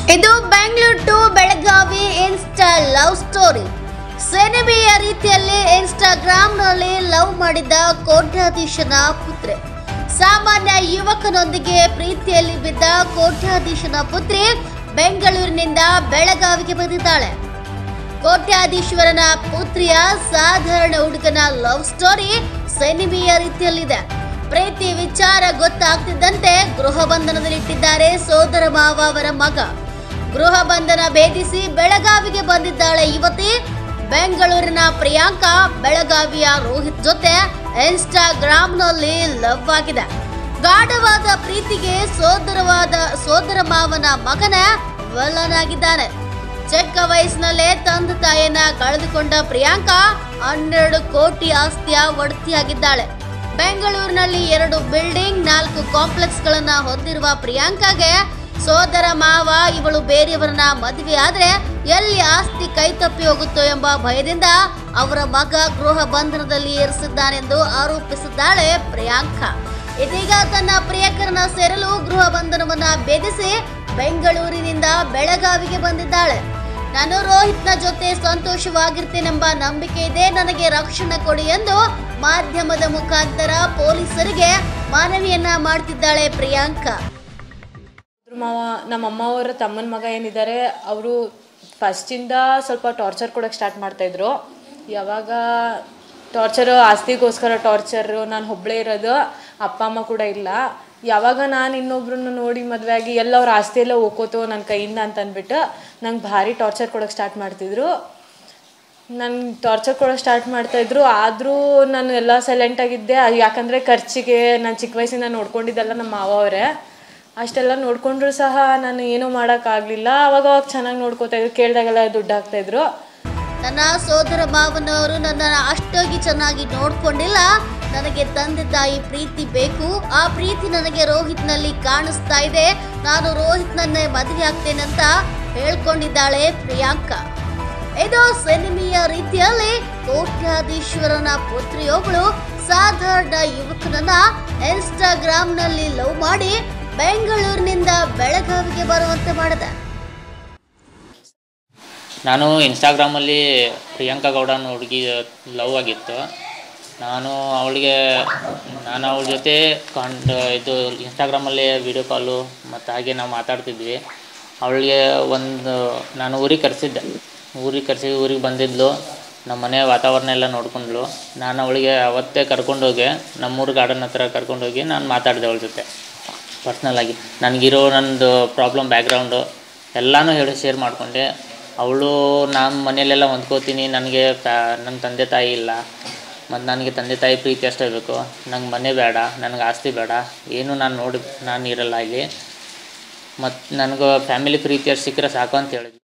ಇದು Bengaluru to Belagavi insta love story ಸೆನೆಮೆಯ ರೀತಿಯಲ್ಲಿ ಇನ್ಸ್ಟಾಗ್ರಾಂನಲ್ಲಿ ಲವ್ ಮಾಡಿದ ಕೋಟ್ಯಾಧೀಶನ ಪುತ್ರಿ ಸಾಮಾನ್ಯ ಯುವಕನೊಂದಿಗೆ ಪ್ರೀತಿಯಲ್ಲಿ ಬಿದ್ದ ಕೋಟ್ಯಾಧೀಶನ ಪುತ್ರಿ ಬೆಂಗಳೂರಿನಿಂದ ಬೆಳಗಾವಿಗೆ ಬಂದಿದ್ದಾಳೆ ಕೋಟ್ಯಾಧೀಶ್ವರನ ಪುತ್ರಿಯ ಸಾಧಾರಣ ಹುಡುಗನ ಲವ್ ಸ್ಟೋರಿ ಸೆನಿಮೆಯ ರೀತಿಯಲ್ಲಿದೆ ಪ್ರೀತಿ ವಿಚಾರ ಗೊತ್ತಾಗ್ತಿದ್ದಂತೆ ಗೃಹ ಬಂಧನದಲ್ಲಿಟ್ಟಿದ್ದಾರೆ ಸೋದರ ಮಾವ ಅವರ ಮಗ ಗೃಹ ಬಂಧನ ಭೇದಿಸಿ ಬೆಳಗಾವಿಗೆ ಬಂದಿದ್ದಾಳೆ ಯುವತಿ ಬೆಂಗಳೂರಿನ ಪ್ರಿಯಾಂಕಾ ಬೆಳಗಾವಿಯ ರೋಹಿತ್ ಜೊತೆ ಇನ್ಸ್ಟಾಗ್ರಾಂನಲ್ಲಿ ಲವ್ ಆಗಿದೆ ಗಾಢವಾದ ಪ್ರೀತಿಗೆ ಸೋದರವಾದ ಸೋದರ ಮಾವನ ಮಗನ ವಲ್ಲನಾಗಿದ್ದಾನೆ ಚಿಕ್ಕ ವಯಸ್ಸಿನಲ್ಲೇ ತಂದೆ ತಾಯಿಯನ್ನ ಕಳೆದುಕೊಂಡ ಪ್ರಿಯಾಂಕಾ ಹನ್ನೆರಡು ಕೋಟಿ ಆಸ್ತಿಯ ಒಡತಿಯಾಗಿದ್ದಾಳೆ ಬೆಂಗಳೂರಿನಲ್ಲಿ ಎರಡು ಬಿಲ್ಡಿಂಗ್ ನಾಲ್ಕು ಕಾಂಪ್ಲೆಕ್ಸ್ ಗಳನ್ನ ಹೊಂದಿರುವ ಪ್ರಿಯಾಂಕಾಗೆ ಸೋದರ ಮಾವ ಇವಳು ಬೇರೆಯವರನ್ನ ಮದುವೆ ಆದ್ರೆ ಎಲ್ಲಿ ಆಸ್ತಿ ಕೈ ತಪ್ಪಿ ಹೋಗುತ್ತೋ ಎಂಬ ಭಯದಿಂದ ಅವರ ಮಗ ಗೃಹ ಬಂಧನದಲ್ಲಿ ಏರಿಸಿದ್ದಾನೆಂದು ಆರೋಪಿಸಿದ್ದಾಳೆ ಪ್ರಿಯಾಂಕಾ ಇದೀಗ ತನ್ನ ಪ್ರಿಯಕರನ ಸೇರಲು ಗೃಹ ಬಂಧನವನ್ನ ಭೇದಿಸಿ ಬೆಂಗಳೂರಿನಿಂದ ಬೆಳಗಾವಿಗೆ ಬಂದಿದ್ದಾಳೆ ನಾನು ರೋಹಿತ್ನ ಜೊತೆ ಸಂತೋಷವಾಗಿರ್ತೇನೆಂಬ ನಂಬಿಕೆ ಇದೆ ನನಗೆ ರಕ್ಷಣೆ ಕೊಡಿ ಎಂದು ಮಾಧ್ಯಮದ ಮುಖಾಂತರ ಪೊಲೀಸರಿಗೆ ಮನವಿಯನ್ನ ಮಾಡ್ತಿದ್ದಾಳೆ ಪ್ರಿಯಾಂಕಾ ಅದ್ರ ಮಾವ ನಮ್ಮ ಅಮ್ಮ ಅವರ ತಮ್ಮನ ಮಗ ಏನಿದ್ದಾರೆ ಅವರು ಫಸ್ಟಿಂದ ಸ್ವಲ್ಪ ಟಾರ್ಚರ್ ಕೊಡೋಕ್ಕೆ ಸ್ಟಾರ್ಟ್ ಮಾಡ್ತಾಯಿದ್ರು ಯಾವಾಗ ಟಾರ್ಚರು ಆಸ್ತಿಗೋಸ್ಕರ ಟಾರ್ಚರು ನಾನು ಒಬ್ಬಳೇ ಇರೋದು ಅಪ್ಪ ಅಮ್ಮ ಕೂಡ ಇಲ್ಲ ಯಾವಾಗ ನಾನು ಇನ್ನೊಬ್ರನ್ನ ನೋಡಿ ಮದುವೆ ಆಗಿ ಎಲ್ಲ ಅವ್ರ ಆಸ್ತಿ ಎಲ್ಲ ಹೋಗ್ಕೋತು ನನ್ನ ಕೈಯಿಂದ ಅಂತ ಅಂದ್ಬಿಟ್ಟು ನಂಗೆ ಭಾರಿ ಟಾರ್ಚರ್ ಕೊಡೋಕ್ಕೆ ಸ್ಟಾರ್ಟ್ ಮಾಡ್ತಿದ್ರು ನಾನು ಟಾರ್ಚರ್ ಕೊಡೋಕೆ ಸ್ಟಾರ್ಟ್ ಮಾಡ್ತಾಯಿದ್ರು ಆದರೂ ನಾನು ಎಲ್ಲ ಸೈಲೆಂಟಾಗಿದ್ದೆ ಯಾಕಂದರೆ ಖರ್ಚಿಗೆ ನಾನು ಚಿಕ್ಕ ವಯಸ್ಸಿಂದ ನೋಡ್ಕೊಂಡಿದ್ದೆಲ್ಲ ನಮ್ಮ ಮಾವ ಅವರೇ ಅಷ್ಟೆಲ್ಲ ನೋಡಿಕೊಂಡ್ರು ಸಹ ನಾನು ಏನೂ ಮಾಡೋಕ್ಕಾಗಲಿಲ್ಲ ಅವಾಗ ಅವಾಗ ಚೆನ್ನಾಗಿ ನೋಡ್ಕೋತಾ ಇದ್ರು ಕೇಳಿದಾಗೆಲ್ಲ ದುಡ್ಡು ಹಾಕ್ತಾಯಿದ್ರು ನನ್ನ ಸೋದರ ಮಾವನವರು ನನ್ನನ್ನು ಅಷ್ಟೊಂದು ಚೆನ್ನಾಗಿ ನೋಡ್ಕೊಂಡಿಲ್ಲ ನನಗೆ ತಂದೆ ತಾಯಿ ಪ್ರೀತಿ ಬೇಕು ಆ ಪ್ರೀತಿ ನನಗೆ ರೋಹಿತ್ನಲ್ಲಿ ಕಾಣಿಸ್ತಾ ಇದೆ ನಾನು ರೋಹಿತ್ನನ್ನೇ ಮದುವೆ ಆಗ್ತೇನಂತ ಹೇಳ್ಕೊಂಡಿದ್ದಾಳೆ ಪ್ರಿಯಾಂಕಾ ಇದು ಸಿನಿಮೆಯ ರೀತಿಯಲ್ಲಿ ಕೋಟ್ಯಾಧೀಶ್ವರನ ಪುತ್ರಿಯೊಬ್ಬಳು ಸಾಧಾರಣ ಯುವಕನನ್ನ ಇನ್ಸ್ಟಾಗ್ರಾಂನಲ್ಲಿ ಲವ್ ಮಾಡಿ ಬೆಂಗಳೂರಿನಿಂದ ಬೆಳಗಾವಿಗೆ ಬರುವಂತೆ ಮಾಡಿದೆ ನಾನು ಇನ್ಸ್ಟಾಗ್ರಾಮಲ್ಲಿ ಪ್ರಿಯಾಂಕಾ ಗೌಡ ಅನ್ನೋ ಹುಡುಗಿ ಲವ್ ಆಗಿತ್ತು ನಾನು ಅವಳಿಗೆ ನಾನು ಅವಳ ಜೊತೆ ಕಾಂಟ್ ಇದು ಇನ್ಸ್ಟಾಗ್ರಾಮಲ್ಲಿ ವಿಡಿಯೋ ಕಾಲು ಮತ್ತು ಹಾಗೆ ನಾವು ಮಾತಾಡ್ತಿದ್ವಿ ಅವಳಿಗೆ ಒಂದು ನಾನು ಊರಿಗೆ ಕರೆಸಿದ್ದೆ ಊರಿಗೆ ಕರೆಸಿ ಊರಿಗೆ ಬಂದಿದ್ಲು ನಮ್ಮ ಮನೆ ವಾತಾವರಣ ಎಲ್ಲ ನೋಡ್ಕೊಂಡ್ಳು ನಾನು ಅವಳಿಗೆ ಅವತ್ತೇ ಕರ್ಕೊಂಡೋಗಿ ನಮ್ಮೂರು ಗಾರ್ಡನ್ ಹತ್ರ ಕರ್ಕೊಂಡೋಗಿ ನಾನು ಮಾತಾಡಿದೆ ಅವಳ ಜೊತೆ ಪರ್ಸ್ನಲಾಗಿ ನನಗಿರೋ ನಂದು ಪ್ರಾಬ್ಲಮ್ ಬ್ಯಾಕ್ಗ್ರೌಂಡು ಎಲ್ಲನೂ ಹೇಳಿ ಶೇರ್ ಮಾಡಿಕೊಂಡೆ ಅವಳು ನಮ್ಮ ಮನೆಯಲ್ಲೆಲ್ಲ ಹೊಂದ್ಕೋತೀನಿ ನನಗೆ ಫ್ಯಾ ನನ್ನ ತಂದೆ ತಾಯಿ ಇಲ್ಲ ಮತ್ತು ನನಗೆ ತಂದೆ ತಾಯಿ ಪ್ರೀತಿ ಅಷ್ಟೇ ಬೇಕು ನಂಗೆ ಮನೆ ಬೇಡ ನನಗೆ ಆಸ್ತಿ ಬೇಡ ಏನು ನಾನು ನೋಡಿ ನಾನು ಇರಲ್ಲ ಇಲ್ಲಿ ಮತ್ತು ನನಗೆ ಫ್ಯಾಮಿಲಿ ಪ್ರೀತಿ ಅಷ್ಟು ಸಿಕ್ಕರೆ ಸಾಕು ಅಂತ ಹೇಳಿದ್ವಿ